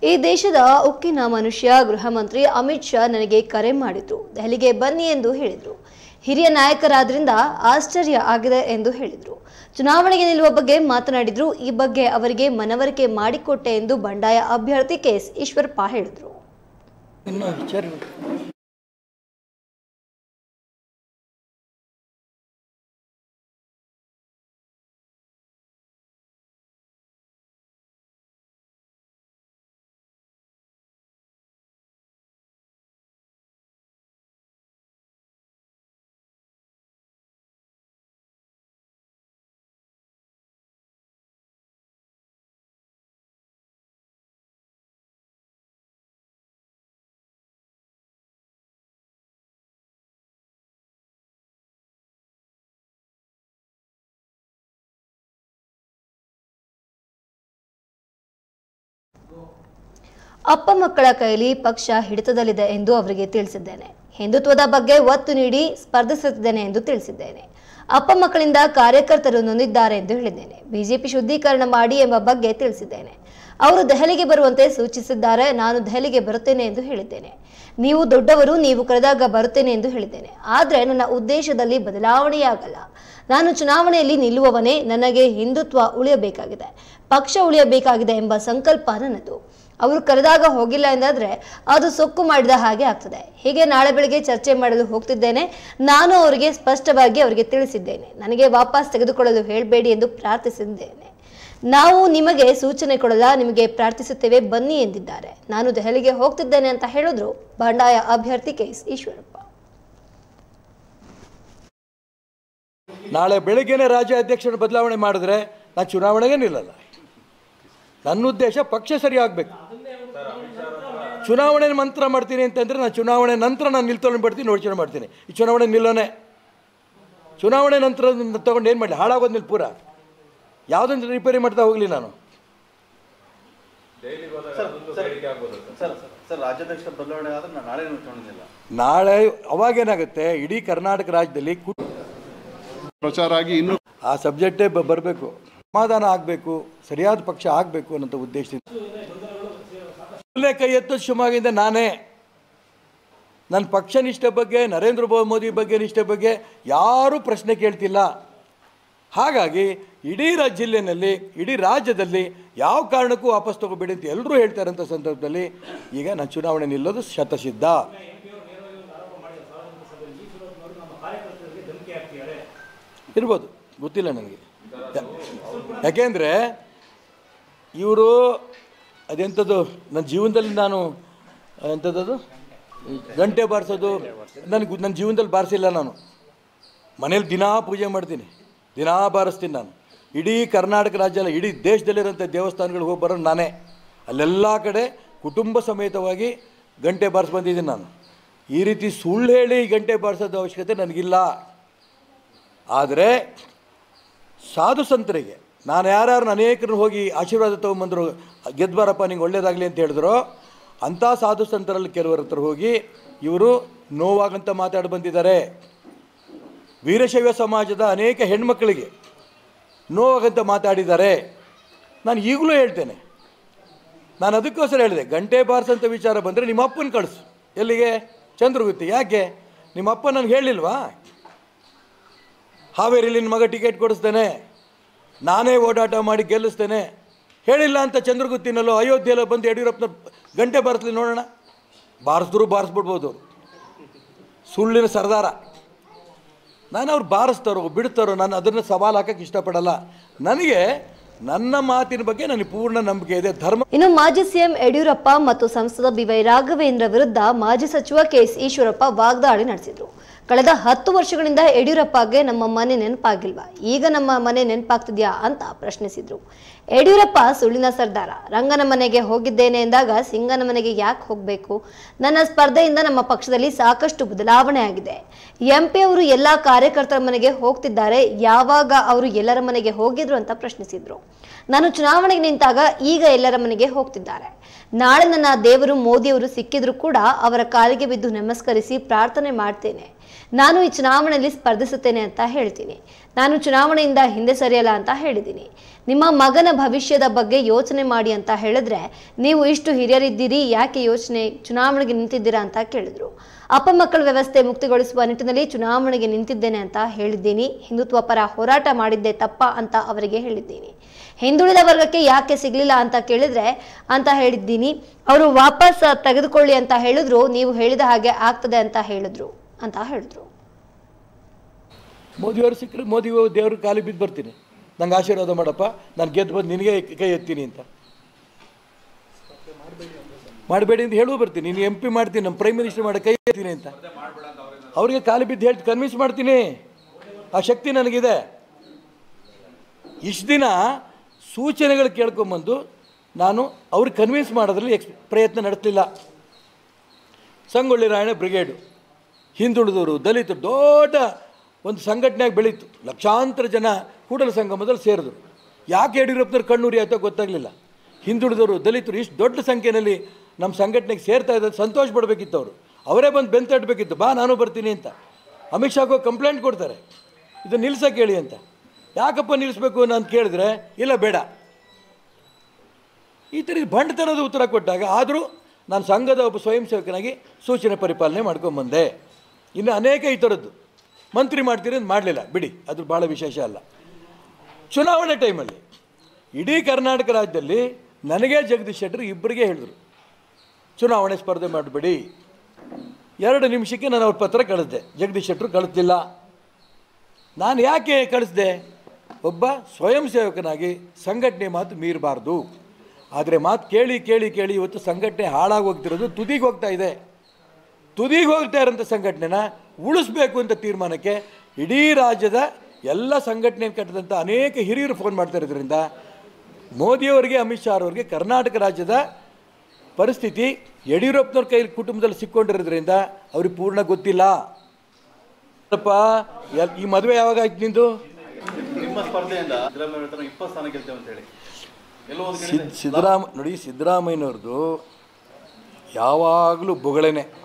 ಈ ದೇಶದ ಉಕ್ಕಿನ ಮನುಷ್ಯ ಗೃಹ ಮಂತ್ರಿ ಅಮಿತ್ ಶಾ ನನಗೆ ಕರೆ ಮಾಡಿದ್ರು ದೆಹಲಿಗೆ ಬನ್ನಿ ಎಂದು ಹೇಳಿದ್ರು ಹಿರಿಯ ನಾಯಕರಾದ್ರಿಂದ ಆಶ್ಚರ್ಯ ಆಗಿದೆ ಎಂದು ಹೇಳಿದ್ರು ಚುನಾವಣೆಗೆ ನಿಲ್ಲುವ ಬಗ್ಗೆ ಮಾತನಾಡಿದ್ರು ಈ ಬಗ್ಗೆ ಅವರಿಗೆ ಮನವರಿಕೆ ಮಾಡಿಕೊಟ್ಟೆ ಎಂದು ಬಂಡಾಯ ಅಭ್ಯರ್ಥಿ ಕೆಎಸ್ ಈಶ್ವರಪ್ಪ ಹೇಳಿದ್ರು ಇನ್ನು ವಿಚಾರ ಅಪ್ಪ ಮಕ್ಕಳ ಕೈಲಿ ಪಕ್ಷ ಹಿಡಿತದಲ್ಲಿದೆ ಎಂದು ಅವರಿಗೆ ತಿಳಿಸಿದ್ದೇನೆ ಹಿಂದುತ್ವದ ಬಗ್ಗೆ ಒತ್ತು ನೀಡಿ ಸ್ಪರ್ಧಿಸುತ್ತಿದ್ದೇನೆ ಎಂದು ತಿಳಿಸಿದ್ದೇನೆ ಅಪ್ಪ ಮಕ್ಕಳಿಂದ ಕಾರ್ಯಕರ್ತರು ನೊಂದಿದ್ದಾರೆ ಎಂದು ಹೇಳಿದ್ದೇನೆ ಬಿಜೆಪಿ ಶುದ್ಧೀಕರಣ ಮಾಡಿ ಎಂಬ ಬಗ್ಗೆ ತಿಳಿಸಿದ್ದೇನೆ ಅವರು ದೆಹಲಿಗೆ ಬರುವಂತೆ ಸೂಚಿಸಿದ್ದಾರೆ ನಾನು ದೆಹಲಿಗೆ ಬರುತ್ತೇನೆ ಎಂದು ಹೇಳಿದ್ದೇನೆ ನೀವು ದೊಡ್ಡವರು ನೀವು ಕರೆದಾಗ ಬರುತ್ತೇನೆ ಎಂದು ಹೇಳಿದ್ದೇನೆ ಆದರೆ ನನ್ನ ಉದ್ದೇಶದಲ್ಲಿ ಬದಲಾವಣೆಯಾಗಲ್ಲ ನಾನು ಚುನಾವಣೆಯಲ್ಲಿ ನಿಲ್ಲುವವನೇ ನನಗೆ ಹಿಂದುತ್ವ ಉಳಿಯಬೇಕಾಗಿದೆ ಪಕ್ಷ ಉಳಿಯಬೇಕಾಗಿದೆ ಎಂಬ ಸಂಕಲ್ಪ ನನ್ನದು ಅವರು ಕರೆದಾಗ ಹೋಗಿಲ್ಲ ಎಂದಾದ್ರೆ ಅದು ಸೊಕ್ಕು ಮಾಡಿದ ಹಾಗೆ ಆಗ್ತದೆ ಹೀಗೆ ನಾಳೆ ಬೆಳಿಗ್ಗೆ ಚರ್ಚೆ ಮಾಡಲು ಹೋಗ್ತಿದ್ದೇನೆ ನಾನು ಅವರಿಗೆ ಸ್ಪಷ್ಟವಾಗಿ ಅವರಿಗೆ ತಿಳಿಸಿದ್ದೇನೆ ನನಗೆ ವಾಪಸ್ ತೆಗೆದುಕೊಳ್ಳಲು ಹೇಳಬೇಡಿ ಎಂದು ಪ್ರಾರ್ಥಿಸಿದ್ದೇನೆ ನಾವು ನಿಮಗೆ ಸೂಚನೆ ಕೊಡಲ್ಲ ನಿಮಗೆ ಪ್ರಾರ್ಥಿಸುತ್ತೇವೆ ಬನ್ನಿ ಎಂದಿದ್ದಾರೆ ನಾನು ದೆಹಲಿಗೆ ಹೋಗ್ತಿದ್ದೇನೆ ಅಂತ ಹೇಳಿದ್ರು ಬಂಡಾಯ ಅಭ್ಯರ್ಥಿ ಕೆ ಎಸ್ ಈಶ್ವರಪ್ಪ ನಾಳೆ ಬೆಳಗ್ಗೆನೇ ರಾಜ್ಯ ಅಧ್ಯಕ್ಷರ ಬದಲಾವಣೆ ಮಾಡಿದ್ರೆ ನಾನು ಚುನಾವಣೆಗೆ ನಿಲ್ಲಲ್ಲ ನನ್ನ ಉದ್ದೇಶ ಪಕ್ಷ ಸರಿ ಆಗಬೇಕು ಚುನಾವಣೆ ಮಂತ್ರ ಮಾಡ್ತೀನಿ ಅಂತಂದರೆ ನಾನು ಚುನಾವಣೆ ನಂತರ ನಾನು ನಿಲ್ತೊಳ್ಳಿ ಬಿಡ್ತೀನಿ ಯೋಚನೆ ಮಾಡ್ತೀನಿ ಈ ಚುನಾವಣೆ ನಿಲ್ಲೋನೆ ಚುನಾವಣೆ ನಂತರ ತಗೊಂಡು ಏನು ಮಾಡಲಿ ಹಾಳಾಗೋದು ನಿಲ್ ಪೂರ ಯಾವುದೊಂದು ರಿಪೇರಿ ಮಾಡ್ತಾ ಹೋಗಲಿ ನಾನು ಸರ್ ಸರ್ ರಾಜ್ಯಾಧ್ಯಕ್ಷ ಬದಲಾವಣೆ ಆದ್ರೆ ನಾನು ನಾಳೆ ನೋಡ್ಕೊಂಡಿಲ್ಲ ನಾಳೆ ಅವಾಗೇನಾಗುತ್ತೆ ಇಡೀ ಕರ್ನಾಟಕ ರಾಜ್ಯದಲ್ಲಿ ಕು ಪ್ರಚಾರ ಆಗಿ ಇನ್ನೂ ಆ ಸಬ್ಜೆಕ್ಟೇ ಬರಬೇಕು ಸಮಾಧಾನ ಆಗಬೇಕು ಸರಿಯಾದ ಪಕ್ಷ ಆಗಬೇಕು ಅನ್ನೋ ಉದ್ದೇಶದಿಂದ ಮೊದಲನೇ ಕೈ ಎತ್ತೋದು ಶಿವಮೊಗ್ಗದಿಂದ ನಾನೇ ನನ್ನ ಪಕ್ಷ ನಿಷ್ಠೆ ಬಗ್ಗೆ ನರೇಂದ್ರ ಬೋ- ಮೋದಿ ಬಗ್ಗೆ ನಿಷ್ಠೆ ಬಗ್ಗೆ ಯಾರೂ ಪ್ರಶ್ನೆ ಕೇಳ್ತಿಲ್ಲ ಹಾಗಾಗಿ ಇಡೀ ರಾಜ್ಯ ಜಿಲ್ಲೆಯಲ್ಲಿ ಇಡೀ ರಾಜ್ಯದಲ್ಲಿ ಯಾವ ಕಾರಣಕ್ಕೂ ವಾಪಸ್ ತಗೋಬೇಡಿ ಅಂತ ಎಲ್ಲರೂ ಹೇಳ್ತಾರಂಥ ಸಂದರ್ಭದಲ್ಲಿ ಈಗ ನಾನು ಚುನಾವಣೆ ನಿಲ್ಲೋದು ಶತಸಿದ್ಧ ಇರ್ಬೋದು ಗೊತ್ತಿಲ್ಲ ನನಗೆ ಯಾ- ಯಾಕೆಂದರೆ ಇವರು ಅದೆಂಥದ್ದು ನನ್ನ ಜೀವನದಲ್ಲಿ ನಾನು ಎಂಥದ್ದು ಗಂಟೆ ಬಾರಿಸೋದು ನನಗೆ ನನ್ನ ಜೀವನದಲ್ಲಿ ಬಾರಿಸಿಲ್ಲ ನಾನು ಮನೇಲಿ ದಿನಾ ಪೂಜೆ ಮಾಡ್ತೀನಿ ದಿನಾ ಬಾರಿಸ್ತೀನಿ ನಾನು ಇಡೀ ಕರ್ನಾಟಕ ರಾಜ್ಯ ಅಲ್ಲ ಇಡೀ ದೇಶದಲ್ಲಿರೋಂಥ ದೇವಸ್ಥಾನಗಳಿಗೆ ಹೋಗಿ ಬರೋದು ನಾನೇ ಅಲ್ಲೆಲ್ಲ ಕಡೆ ಕುಟುಂಬ ಸಮೇತವಾಗಿ ಗಂಟೆ ಬಾರಿಸಿ ಬಂದಿದ್ದೀನಿ ನಾನು ಈ ರೀತಿ ಸುಳ್ಳು ಹೇಳಿ ಗಂಟೆ ಬಾರಿಸೋದು ಅವಶ್ಯಕತೆ ನನಗಿಲ್ಲ ಆದರೆ ಸಾಧು ಸಂತರಿಗೆ ನಾನು ಯಾರ್ಯಾರು ಅನೇಕರು ಹೋಗಿ ಆಶೀರ್ವಾದ ತೊಗೊಂಬಂದರು ಗೆದ್ಬಾರಪ್ಪ ನಿಂಗೆ ಒಳ್ಳೇದಾಗಲಿ ಅಂತ ಹೇಳಿದ್ರು ಅಂಥ ಸಾಧು ಸಂತರಲ್ಲಿ ಕೆಲವರ ಹತ್ರ ಹೋಗಿ ಇವರು ನೋವಾಗಂತ ಮಾತಾಡಿ ಬಂದಿದ್ದಾರೆ ವೀರಶೈವ ಸಮಾಜದ ಅನೇಕ ಹೆಣ್ಮಕ್ಕಳಿಗೆ ನೋವಾಗಂತ ಮಾತಾಡಿದ್ದಾರೆ ನಾನು ಈಗಲೂ ಹೇಳ್ತೇನೆ ನಾನು ಅದಕ್ಕೋಸ್ಕರ ಹೇಳಿದೆ ಗಂಟೆ ಬಾರಿಸಂಥ ವಿಚಾರ ಬಂದರೆ ನಿಮ್ಮ ಅಪ್ಪನ ಕಳಿಸು ಎಲ್ಲಿಗೆ ಚಂದ್ರಗುತ್ತಿ ಯಾಕೆ ನಿಮ್ಮ ಅಪ್ಪ ನನಗೆ ಹೇಳಿಲ್ವಾ ಹಾವೇರಿಲಿ ನಿನ್ನ ಮಗ ಟಿಕೆಟ್ ಕೊಡಿಸ್ತೇನೆ ನಾನೇ ಓಡಾಟ ಮಾಡಿ ಗೆಲ್ಲಿಸ್ತೇನೆ ಹೇಳಿಲ್ಲ ಅಂತ ಚಂದ್ರಗುತ್ತಿನಲ್ಲೋ ಅಯೋಧ್ಯೆಯಲ್ಲೋ ಬಂದು ಯಡಿಯೂರಪ್ಪನ ಗಂಟೆ ಬಾರಿಸ್ಲಿ ನೋಡೋಣ ಬಾರಿಸಿದ್ರು ಬಾರಿಸ್ಬಿಡ್ಬೋದು ಅವ್ರು ಸುಳ್ಳಿನ ಸರ್ದಾರ ನಾನು ಅವ್ರು ಬಾರಿಸ್ತಾರೋ ಬಿಡ್ತಾರೋ ನಾನು ಅದನ್ನು ಸವಾಲು ಹಾಕಕ್ಕೆ ಇಷ್ಟಪಡಲ್ಲ ನನಗೆ ನನ್ನ ಮಾತಿನ ಬಗ್ಗೆ ನನಗೆ ಪೂರ್ಣ ನಂಬಿಕೆ ಇದೆ ಧರ್ಮ ಇನ್ನು ಮಾಜಿ ಸಿಎಂ ಯಡಿಯೂರಪ್ಪ ಮತ್ತು ಸಂಸದ ಬಿವೈ ರಾಘವೇಂದ್ರ ವಿರುದ್ಧ ಮಾಜಿ ಸಚಿವ ಕೆಎಸ್ ಈಶ್ವರಪ್ಪ ವಾಗ್ದಾಳಿ ನಡೆಸಿದ್ರು ಕಳೆದ ಹತ್ತು ವರ್ಷಗಳಿಂದ ಯಡಿಯೂರಪ್ಪಗೆ ನಮ್ಮ ಮನೆ ನೆನಪಾಗಿಲ್ವಾ ಈಗ ನಮ್ಮ ಮನೆ ನೆನಪಾಗ್ತಿದ್ಯಾ ಅಂತ ಪ್ರಶ್ನಿಸಿದ್ರು ಯಡಿಯೂರಪ್ಪ ಸುಳ್ಳಿನ ಸರ್ದಾರ ರಂಗನ ಮನೆಗೆ ಹೋಗಿದ್ದೇನೆ ಎಂದಾಗ ಸಿಂಗನ ಮನೆಗೆ ಯಾಕೆ ಹೋಗಬೇಕು ನನ್ನ ಸ್ಪರ್ಧೆಯಿಂದ ನಮ್ಮ ಪಕ್ಷದಲ್ಲಿ ಸಾಕಷ್ಟು ಬದಲಾವಣೆ ಆಗಿದೆ ಎಂಪಿ ಅವರು ಎಲ್ಲ ಕಾರ್ಯಕರ್ತರ ಮನೆಗೆ ಹೋಗ್ತಿದ್ದಾರೆ ಯಾವಾಗ ಅವರು ಎಲ್ಲರ ಮನೆಗೆ ಹೋಗಿದ್ರು ಅಂತ ಪ್ರಶ್ನಿಸಿದ್ರು ನಾನು ಚುನಾವಣೆಗೆ ನಿಂತಾಗ ಈಗ ಎಲ್ಲರ ಮನೆಗೆ ಹೋಗ್ತಿದ್ದಾರೆ ನಾಳೆ ನನ್ನ ದೇವರು ಮೋದಿಯವರು ಸಿಕ್ಕಿದ್ರು ಕೂಡ ಅವರ ಕಾಲಿಗೆ ಬಿದ್ದು ನಮಸ್ಕರಿಸಿ ಪ್ರಾರ್ಥನೆ ಮಾಡ್ತೇನೆ ನಾನು ಈ ಚುನಾವಣೆಯಲ್ಲಿ ಸ್ಪರ್ಧಿಸುತ್ತೇನೆ ಅಂತ ಹೇಳ್ತೀನಿ ನಾನು ಚುನಾವಣೆಯಿಂದ ಹಿಂದೆ ಸರಿಯಲ್ಲ ಅಂತ ಹೇಳಿದ್ದೀನಿ ನಿಮ್ಮ ಮಗನ ಭವಿಷ್ಯದ ಬಗ್ಗೆ ಯೋಚನೆ ಮಾಡಿ ಅಂತ ಹೇಳಿದ್ರೆ ನೀವು ಇಷ್ಟು ಹಿರಿಯರಿದ್ದೀರಿ ಯಾಕೆ ಯೋಚನೆ ಚುನಾವಣೆಗೆ ನಿಂತಿದ್ದೀರಾ ಅಂತ ಕೇಳಿದ್ರು ಅಪ್ಪ ಮಕ್ಕಳ ವ್ಯವಸ್ಥೆ ಮುಕ್ತಿಗೊಳಿಸುವ ನಿಟ್ಟಿನಲ್ಲಿ ಚುನಾವಣೆಗೆ ನಿಂತಿದ್ದೇನೆ ಅಂತ ಹೇಳಿದ್ದೀನಿ ಹಿಂದುತ್ವ ಪರ ಹೋರಾಟ ಮಾಡಿದ್ದೆ ತಪ್ಪ ಅಂತ ಅವರಿಗೆ ಹೇಳಿದ್ದೀನಿ ಹಿಂದುಳಿದ ವರ್ಗಕ್ಕೆ ಯಾಕೆ ಸಿಗ್ಲಿಲ್ಲ ಅಂತ ಕೇಳಿದ್ರೆ ಅಂತ ಹೇಳಿದ್ದೀನಿ ಅವರು ವಾಪಸ್ ತೆಗೆದುಕೊಳ್ಳಿ ಅಂತ ಹೇಳಿದ್ರು ನೀವು ಹೇಳಿದ ಹಾಗೆ ಆಗ್ತದೆ ಅಂತ ಹೇಳಿದ್ರು ಅಂತ ಹೇಳಿದ್ರು ಮೋದಿಯವರು ಸಿಕ್ಕರೆ ಮೋದಿ ದೇವ್ರ ಕಾಲಿಗೆ ಬಿದ್ದು ಬರ್ತೀನಿ ನಂಗೆ ಆಶೀರ್ವಾದ ಮಾಡಪ್ಪ ನಾನು ಗೆದ್ದು ಬಂದು ನಿನಗೆ ಕೈ ಎತ್ತೀನಿ ಅಂತ ಮಾಡಬೇಡಿ ಅಂತ ಹೇಳುವ ಬರ್ತೀನಿ ನೀನು ಎಂ ಪಿ ಮಾಡ್ತೀನಿ ನಮ್ಮ ಪ್ರೈಮ್ ಮಿನಿಸ್ಟರ್ ಮಾಡಿ ಕೈ ಎತ್ತೀನಿ ಅಂತ ಅವರಿಗೆ ಕಾಲು ಬಿದ್ದು ಹೇಳಿ ಕನ್ವಿನ್ಸ್ ಮಾಡ್ತೀನಿ ಆ ಶಕ್ತಿ ನನಗಿದೆ ಇಷ್ಟು ದಿನ ಸೂಚನೆಗಳು ಕೇಳ್ಕೊಂಬಂದು ನಾನು ಅವ್ರಿಗೆ ಕನ್ವಿನ್ಸ್ ಮಾಡೋದ್ರಲ್ಲಿ ಎಕ್ಸ್ ಪ್ರಯತ್ನ ನಡೆಸಲಿಲ್ಲ ಸಂಗೊಳ್ಳಿ ರಾಯಣ್ಣ ಬ್ರಿಗೇಡು ಹಿಂದುಳಿದವರು ದಲಿತರು ದೊಡ್ಡ ಒಂದು ಸಂಘಟನೆಯಾಗಿ ಬೆಳೀತು ಲಕ್ಷಾಂತರ ಜನ ಕೂಡಲ ಸಂಗಮದಲ್ಲಿ ಸೇರಿದ್ರು ಯಾಕೆ ಯಡಿಯೂರಪ್ಪನವ್ರು ಕಣ್ಣೂರಿ ಆಯ್ತೋ ಗೊತ್ತಾಗಲಿಲ್ಲ ಹಿಂದುಳಿದವರು ದಲಿತರು ಇಷ್ಟು ದೊಡ್ಡ ಸಂಖ್ಯೆಯಲ್ಲಿ ನಮ್ಮ ಸಂಘಟನೆಗೆ ಸೇರ್ತಾ ಇದ್ದಾರೆ ಸಂತೋಷ ಪಡಬೇಕಿತ್ತು ಅವರು ಅವರೇ ಬಂದು ಬೆಂತಟ್ಟಬೇಕಿತ್ತು ಬಾ ನಾನು ಬರ್ತೀನಿ ಅಂತ ಅಮಿತ್ ಶಾಗೂ ಕಂಪ್ಲೇಂಟ್ ಕೊಡ್ತಾರೆ ಇದು ನಿಲ್ಸಕ್ಕೆ ಹೇಳಿ ಅಂತ ಯಾಕಪ್ಪ ನಿಲ್ಲಿಸ್ಬೇಕು ಅಂತ ಕೇಳಿದ್ರೆ ಇಲ್ಲ ಬೇಡ ಈ ಥರ ಬಂಡತನದ ಉತ್ತರ ಕೊಟ್ಟಾಗ ಆದರೂ ನಾನು ಸಂಘದ ಒಬ್ಬ ಸ್ವಯಂ ಸೇವಕನಾಗಿ ಸೂಚನೆ ಪರಿಪಾಲನೆ ಮಾಡ್ಕೊಂಬಂದೆ ಇನ್ನು ಅನೇಕ ಈ ಥರದ್ದು ಮಂತ್ರಿ ಮಾಡ್ತೀರಿ ಅಂತ ಮಾಡಲಿಲ್ಲ ಬಿಡಿ ಅದು ಭಾಳ ವಿಶೇಷ ಅಲ್ಲ ಚುನಾವಣೆ ಟೈಮಲ್ಲಿ ಇಡೀ ಕರ್ನಾಟಕ ರಾಜ್ಯದಲ್ಲಿ ನನಗೆ ಜಗದೀಶ್ ಶೆಟ್ಟರ್ ಇಬ್ಬರಿಗೆ ಹೇಳಿದ್ರು ಚುನಾವಣೆ ಸ್ಪರ್ಧೆ ಮಾಡಬೇಡಿ ಎರಡು ನಿಮಿಷಕ್ಕೆ ನಾನು ಅವ್ರ ಪತ್ರ ಕಳಿಸ್ದೆ ಜಗದೀಶ್ ಶೆಟ್ಟರು ಕಳಿಸ್ತಿಲ್ಲ ನಾನು ಯಾಕೆ ಕಳಿಸ್ದೆ ಒಬ್ಬ ಸ್ವಯಂ ಸೇವಕನಾಗಿ ಸಂಘಟನೆ ಮಾತು ಮೀರಬಾರ್ದು ಆದರೆ ಮಾತು ಕೇಳಿ ಕೇಳಿ ಕೇಳಿ ಇವತ್ತು ಸಂಘಟನೆ ಹಾಳಾಗಿ ಹೋಗ್ತಿರೋದು ತುದಿಗೆ ಹೋಗ್ತಾ ಇದೆ ತುದಿಗೆ ಹೋಗ್ತಾ ಇರೋಂಥ ಸಂಘಟನೆನ ಉಳಿಸ್ಬೇಕು ಅಂತ ತೀರ್ಮಾನಕ್ಕೆ ಇಡೀ ರಾಜ್ಯದ ಎಲ್ಲ ಸಂಘಟನೆ ಕಟ್ಟಿದಂಥ ಅನೇಕ ಹಿರಿಯರು ಫೋನ್ ಮಾಡ್ತಾ ಇರೋದ್ರಿಂದ ಮೋದಿಯವರಿಗೆ ಅಮಿತ್ ಶಾ ಅವರಿಗೆ ಕರ್ನಾಟಕ ರಾಜ್ಯದ ಪರಿಸ್ಥಿತಿ ಯಡಿಯೂರಪ್ಪನವ್ರ ಕೈ ಕುಟುಂಬದಲ್ಲಿ ಸಿಕ್ಕೊಂಡಿರೋದ್ರಿಂದ ಅವ್ರಿಗೆ ಪೂರ್ಣ ಗೊತ್ತಿಲ್ಲ ಅಪ್ಪ ಎಲ್- ಈ ಮದುವೆ ಯಾವಾಗ ಆಯ್ತು ನಿಂದು ನಿಮ್ಮ ಸ್ಪರ್ಧೆಯಿಂದ ಸಿದ್ದರಾಮಯ್ಯ ಹೇಳ್ತಾರೆ ಇಪ್ಪತ್ತು ಸ್ಥಾನ ಗೆಲ್ತೇವೆ ಅಂತ ಹೇಳಿ ಎಲ್ಲೋ ಒಂದು ಕಡೆ ಸಿದ್ ಸಿದ್ದರಾಮ ನೋಡಿ ಸಿದ್ದರಾಮಯ್ಯನವ್ರದ್ದು ಯಾವಾಗಲೂ ಬೊಗಳೆನೆ